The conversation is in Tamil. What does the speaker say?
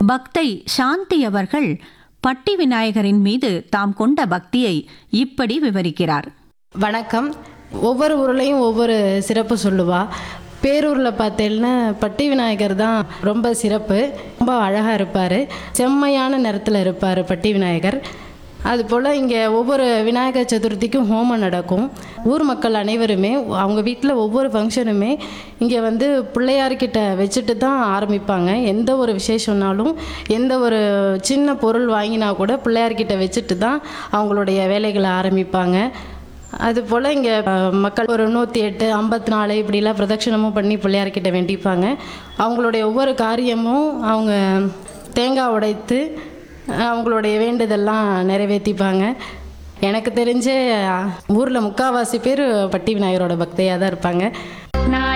பக்தை சாந்தி அவர்கள் பட்டி விநாயகரின் மீது தாம் கொண்ட பக்தியை இப்படி விவரிக்கிறார் வணக்கம் ஒவ்வொரு ஊர்லேயும் ஒவ்வொரு சிறப்பு சொல்லுவா பேரூரில் பார்த்தேன்னா பட்டி விநாயகர் தான் ரொம்ப சிறப்பு ரொம்ப அழகாக இருப்பார் செம்மையான நிறத்தில் இருப்பார் பட்டி விநாயகர் அதுபோல் இங்கே ஒவ்வொரு விநாயகர் சதுர்த்திக்கும் ஹோமம் நடக்கும் ஊர் மக்கள் அனைவருமே அவங்க வீட்டில் ஒவ்வொரு ஃபங்க்ஷனுமே இங்கே வந்து பிள்ளையார்கிட்ட வச்சுட்டு தான் ஆரம்பிப்பாங்க எந்த ஒரு விசேஷம்னாலும் எந்த ஒரு சின்ன பொருள் வாங்கினா கூட பிள்ளையார்கிட்ட வச்சுட்டு தான் அவங்களுடைய வேலைகளை ஆரம்பிப்பாங்க அதுபோல் இங்கே மக்கள் ஒரு நூற்றி எட்டு ஐம்பத்தி நாலு இப்படிலாம் பிரதட்சணமும் பண்ணி பிள்ளையார்கிட்ட வேண்டிப்பாங்க அவங்களுடைய ஒவ்வொரு காரியமும் அவங்க தேங்காய் உடைத்து அவங்களுடைய வேண்டுதெல்லாம் நிறைவேற்றிப்பாங்க எனக்கு தெரிஞ்ச ஊரில் முக்கால்வாசி பேர் பட்டி விநாயகரோட பக்தையாக தான் இருப்பாங்க